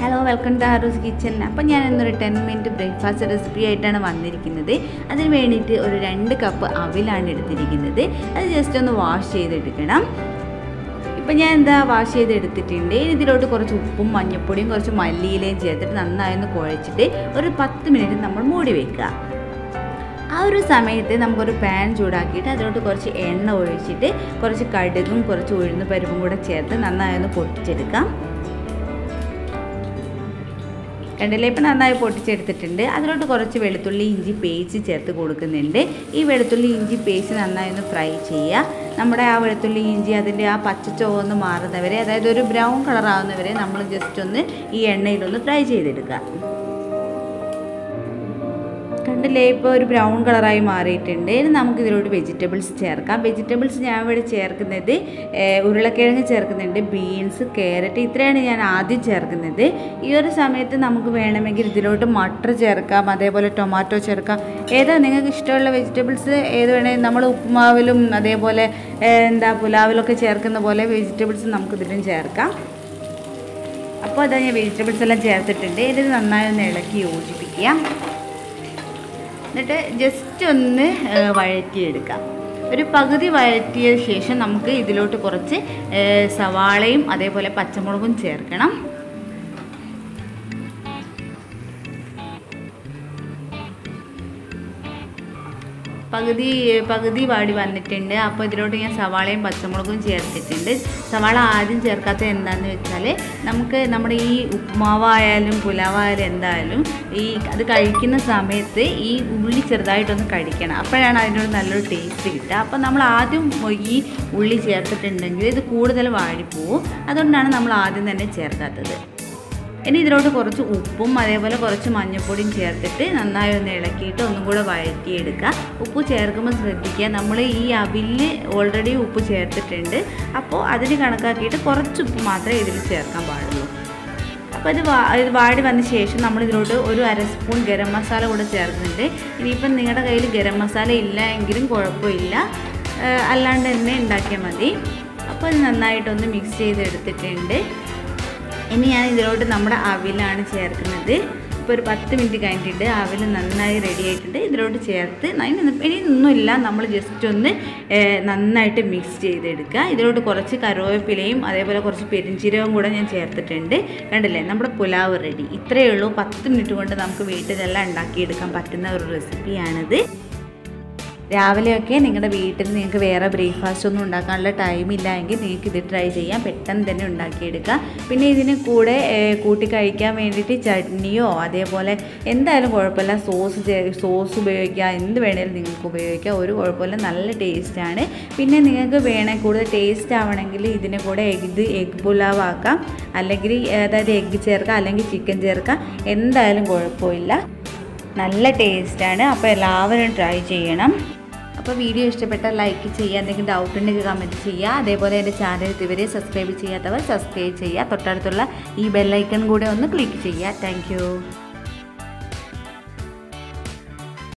hello welcome to ഹാറൂസ് kitchen appam ഞാൻ ഇന്നൊരു ടെൻ മിനിറ്റ് ബ്രേക്ക്ഫാസ്റ്റ് റെസിപ്പി ആയിട്ടാണ് വന്നിരിക്കുന്നത് അതിന് വേണ്ടിയിട്ട് ഒരു രണ്ട് കപ്പ് അവിലാണ് എടുത്തിരിക്കുന്നത് അത് ജസ്റ്റ് ഒന്ന് വാഷ് ചെയ്തെടുക്കണം ഇപ്പം ഞാൻ എന്താ വാഷ് ചെയ്ത് എടുത്തിട്ടുണ്ട് ഇനി ഇതിലോട്ട് കുറച്ച് ഉപ്പും മഞ്ഞൾപ്പൊടിയും കുറച്ച് മല്ലിയിലയും ചേർത്തിട്ട് നന്നായി ഒന്ന് കുഴച്ചിട്ട് ഒരു പത്ത് മിനിറ്റ് നമ്മൾ മൂടി വെക്കുക ആ ഒരു സമയത്ത് നമുക്കൊരു പാൻ ചൂടാക്കിയിട്ട് അതിലോട്ട് കുറച്ച് എണ്ണ ഒഴിച്ചിട്ട് കുറച്ച് കടുകും കുറച്ച് ഉഴുന്ന് പരിപ്പും കൂടെ ചേർത്ത് നന്നായി ഒന്ന് പൊട്ടിച്ചെടുക്കാം കണ്ടില്ലേ ഇപ്പം നന്നായി പൊട്ടിച്ചെടുത്തിട്ടുണ്ട് അതിലോട്ട് കുറച്ച് വെളുത്തുള്ളി ഇഞ്ചി പേസ്റ്റ് ചേർത്ത് കൊടുക്കുന്നുണ്ട് ഈ വെളുത്തുള്ളി ഇഞ്ചി പേസ്റ്റ് നന്നായി ഒന്ന് ഫ്രൈ ചെയ്യുക നമ്മുടെ ആ വെളുത്തുള്ളി ഇഞ്ചി അതിൻ്റെ ആ പച്ച ചുവന്ന് മാറുന്നവരെ അതായത് ഒരു ബ്രൗൺ കളർ ആവുന്നവരെ നമ്മൾ ജസ്റ്റ് ഒന്ന് ഈ എണ്ണയിലൊന്ന് ഫ്രൈ ചെയ്തെടുക്കുക കണ്ടില്ലേ ഇപ്പോൾ ഒരു ബ്രൗൺ കളറായി മാറിയിട്ടുണ്ട് ഇനി നമുക്ക് ഇതിലോട്ട് വെജിറ്റബിൾസ് ചേർക്കാം വെജിറ്റബിൾസ് ഞാൻ ഇവിടെ ചേർക്കുന്നത് ഉരുളക്കിഴങ്ങ് ചേർക്കുന്നുണ്ട് ബീൻസ് ക്യാരറ്റ് ഇത്രയാണ് ഞാൻ ആദ്യം ചേർക്കുന്നത് ഈ ഒരു സമയത്ത് നമുക്ക് വേണമെങ്കിൽ ഇതിലോട്ട് മട്ടർ ചേർക്കാം അതേപോലെ ടൊമാറ്റോ ചേർക്കാം ഏതാ നിങ്ങൾക്ക് ഇഷ്ടമുള്ള വെജിറ്റബിൾസ് ഏത് വേണമെങ്കിൽ നമ്മൾ ഉപ്പുമാവിലും അതേപോലെ എന്താ പുലാവിലൊക്കെ ചേർക്കുന്ന പോലെ വെജിറ്റബിൾസ് നമുക്ക് ഇതിലും ചേർക്കാം അപ്പോൾ അതാ ഞാൻ വെജിറ്റബിൾസ് എല്ലാം ചേർത്തിട്ടുണ്ട് ഇത് നന്നായി ഒന്ന് ഇളക്കി യോജിപ്പിക്കുക എന്നിട്ട് ജസ്റ്റ് ഒന്ന് വഴറ്റിയെടുക്കാം ഒരു പകുതി വഴറ്റിയ ശേഷം നമുക്ക് ഇതിലോട്ട് കുറച്ച് സവാളയും അതേപോലെ പച്ചമുളകും ചേർക്കണം പകുതി പകുതി വാടി വന്നിട്ടുണ്ട് അപ്പോൾ ഇതിലോട്ട് ഞാൻ സവാളയും പച്ചമുളകും ചേർത്തിട്ടുണ്ട് സവാള ആദ്യം ചേർക്കാത്തത് എന്താണെന്ന് വെച്ചാൽ നമുക്ക് നമ്മുടെ ഈ ഉപ്പുമാവായാലും പുലാവായാലും എന്തായാലും ഈ അത് കഴിക്കുന്ന സമയത്ത് ഈ ഉള്ളി ചെറുതായിട്ടൊന്ന് കഴിക്കണം അപ്പോഴാണ് അതിനൊരു നല്ലൊരു ടേസ്റ്റ് കിട്ടുക അപ്പോൾ നമ്മൾ ആദ്യം ഈ ഉള്ളി ചേർത്തിട്ടുണ്ടെങ്കിൽ ഇത് കൂടുതൽ വാടിപ്പോവും അതുകൊണ്ടാണ് നമ്മൾ ആദ്യം തന്നെ ചേർക്കാത്തത് ഇനി ഇതിലോട്ട് കുറച്ച് ഉപ്പും അതേപോലെ കുറച്ച് മഞ്ഞൾപ്പൊടിയും ചേർത്തിട്ട് നന്നായി ഒന്ന് ഇളക്കിയിട്ട് ഒന്നും കൂടെ വഴറ്റിയെടുക്കുക ഉപ്പ് ചേർക്കുമ്പോൾ ശ്രദ്ധിക്കുക നമ്മൾ ഈ അവില് ഓൾറെഡി ഉപ്പ് ചേർത്തിട്ടുണ്ട് അപ്പോൾ അതിന് കണക്കാക്കിയിട്ട് കുറച്ച് ഉപ്പ് മാത്രമേ ഇതിൽ ചേർക്കാൻ പാടുള്ളൂ അപ്പോൾ ഇത് വാ ഇത് വാടി വന്ന ശേഷം നമ്മൾ ഇതിലോട്ട് ഒരു അര സ്പൂൺ ഗരം മസാല കൂടെ ചേർക്കുന്നുണ്ട് ഇനിയിപ്പം നിങ്ങളുടെ കയ്യിൽ ഗരം മസാല ഇല്ല എങ്കിലും കുഴപ്പമില്ല അല്ലാണ്ട് തന്നെ ഉണ്ടാക്കിയാൽ മതി അപ്പോൾ ഇത് നന്നായിട്ടൊന്ന് മിക്സ് ചെയ്തെടുത്തിട്ടുണ്ട് ഇനി ഞാൻ ഇതിലോട്ട് നമ്മുടെ അവിലാണ് ചേർക്കുന്നത് ഇപ്പോൾ ഒരു പത്ത് മിനിറ്റ് കഴിഞ്ഞിട്ടുണ്ട് അവിൽ നന്നായി റെഡി ആയിട്ടുണ്ട് ഇതിലോട്ട് ചേർത്ത് ഇനി ഒന്നുമില്ല നമ്മൾ ജസ്റ്റ് ഒന്ന് നന്നായിട്ട് മിക്സ് ചെയ്തെടുക്കുക ഇതിലോട്ട് കുറച്ച് കറിവേപ്പിലയും അതേപോലെ കുറച്ച് പെരിഞ്ചീരകവും കൂടെ ഞാൻ ചേർത്തിട്ടുണ്ട് കണ്ടില്ലേ നമ്മുടെ പുലാവ് റെഡി ഇത്രയേ ഉള്ളൂ പത്ത് മിനിറ്റ് കൊണ്ട് നമുക്ക് വീട്ടിലെല്ലാം ഉണ്ടാക്കിയെടുക്കാൻ പറ്റുന്ന ഒരു റെസിപ്പിയാണിത് രാവിലെയൊക്കെ നിങ്ങളുടെ വീട്ടിൽ നിങ്ങൾക്ക് വേറെ ബ്രേക്ക്ഫാസ്റ്റ് ഒന്നും ഉണ്ടാക്കാനുള്ള ടൈമില്ല എങ്കിൽ നിങ്ങൾക്ക് ഇത് ട്രൈ ചെയ്യാം പെട്ടെന്ന് തന്നെ ഉണ്ടാക്കിയെടുക്കാം പിന്നെ ഇതിന് കൂടെ കൂട്ടി കഴിക്കാൻ വേണ്ടിയിട്ട് ചട്നിയോ അതേപോലെ എന്തായാലും കുഴപ്പമില്ല സോസ് സോസ് ഉപയോഗിക്കുക എന്ത് വേണേലും നിങ്ങൾക്ക് ഉപയോഗിക്കാം ഒരു കുഴപ്പമില്ല നല്ല ടേസ്റ്റാണ് പിന്നെ നിങ്ങൾക്ക് വേണേൽ കൂടുതൽ ടേസ്റ്റ് ആവണമെങ്കിൽ ഇതിന് കൂടെ ഇത് എഗ് പുലാവ് ആക്കാം അല്ലെങ്കിൽ അതായത് എഗ്ഗ് ചേർക്കാം അല്ലെങ്കിൽ ചിക്കൻ ചേർക്കാം എന്തായാലും കുഴപ്പമില്ല നല്ല ടേസ്റ്റാണ് അപ്പോൾ എല്ലാവരും ട്രൈ ചെയ്യണം അപ്പോൾ വീഡിയോ ഇഷ്ടപ്പെട്ടാൽ ലൈക്ക് ചെയ്യുക എന്തെങ്കിലും ഡൗട്ട് ഉണ്ടെങ്കിൽ കമൻറ്റ് ചെയ്യുക അതേപോലെ എൻ്റെ ചാനൽ ഇതുവരെ സബ്സ്ക്രൈബ് ചെയ്യാത്തവർ സബ്സ്ക്രൈബ് ചെയ്യുക തൊട്ടടുത്തുള്ള ഈ ബെല്ലൈക്കൺ കൂടെ ഒന്ന് ക്ലിക്ക് ചെയ്യുക താങ്ക്